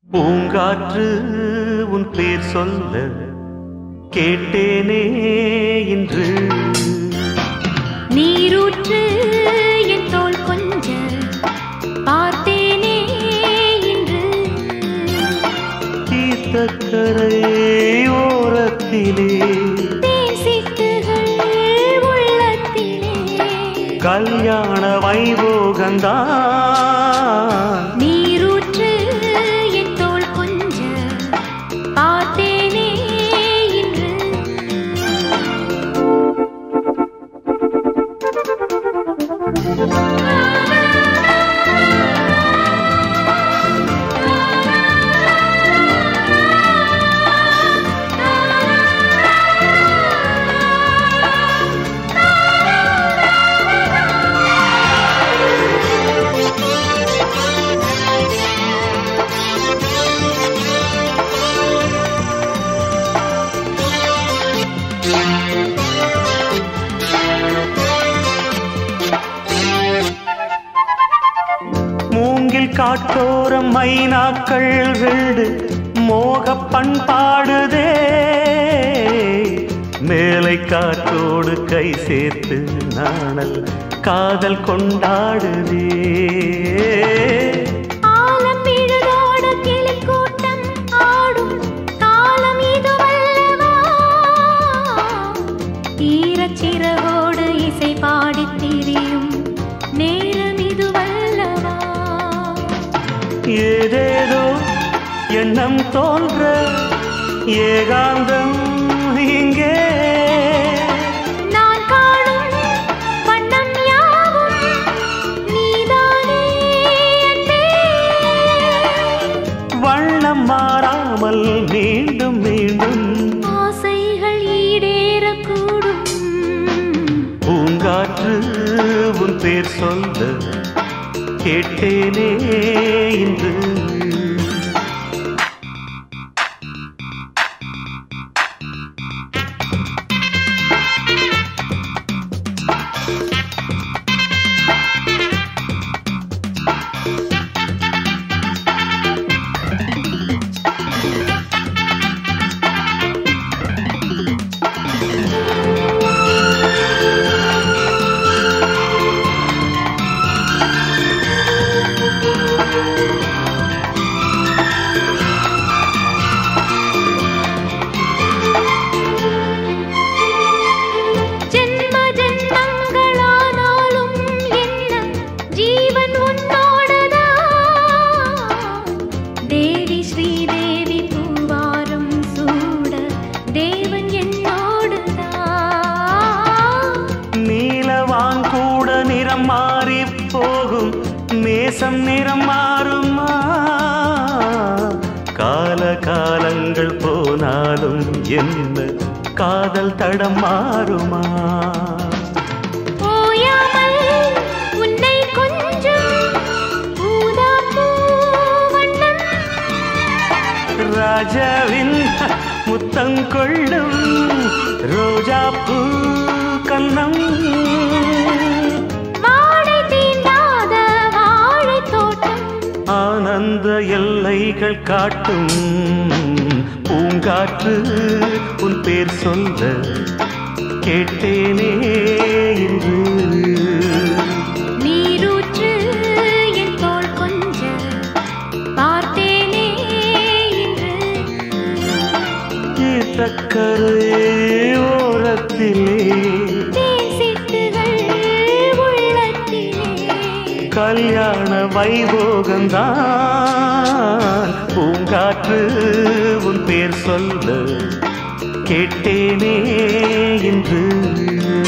பூங்காற்று உன் பேர் சொல்ல கேட்டேனே இன்று நீரூற்று என் தோள் கொஞ்ச பார்த்தேனே இன்று தீர்த்தக்கரை ஓரத்திலே தேன் சிட்டுகள் உள்ளத்திலே கல்யாண வைபோகந்தான் நீரூற்று என் தோள் கொஞ்ச பார்த்தேனே இன்று மூங்கில் காட்டோரம் மைனாக்கள் வீடு மோக பண்பாடுதே மேலை காற்றோடு கை சேர்த்து நாணல் காதல் கொண்டாடுதே ஆலம் விழுதோட கிளிக்கூட்டம் ஆடும் காலம் இதுவல்லவா ஈரச்சிறகோடு இசை பாடித் திரியும் நேரம் இதுவல்லவா ஏதேதோ எண்ணம் தோன்ற ஏகாந்தம் இங்கே நான் காணும் வண்ணம் யாவும் நீதானே அன்பே வண்ணம் மாறாமல் மீண்டும் மீண்டும் ஆசைகள் ஈடேறக்கூடும் பூங்காற்று உன் பேர் சொல்ல கேட்டேனே இன்று ஜென்ம ஜென்மங்களானாலும் என்ன ஜீவன் உன்னோடுதான் தேவி ஸ்ரீதேவி பூவாரம் சூட தேவன் என்னோடுதான் நீலவான் கூட நிறம் மாறி போகும் நேசம் நிறம் மாறுமா கால காலங்கள் போனாலும் என்ன காதல் தடம் மாறுமா ஓயாமல் உன்னை கொஞ்சம் ஊதாப்பூ வண்ணம் ராஜாவின் முத்தம் கொள்ளும் ரோஜா பூ கண்ணம் வாடை தீண்டாத வாழைத் தோட்டம் ஆனந்த எல்லைகள் காட்டும் பூங்காற்று உன் பேர் சொல்ல கேட்டேனே இன்று நீரூற்று என் தோள் கொஞ்ச பார்த்தேனே இன்று தக்கரை ஓரத்திலே தேன் சிட்டுகள் உள்ளத்திலே கல்யாண வைபோகந்தான் பூங்காற்று உன் பேர் சொல்ல கேட்டேனே இன்று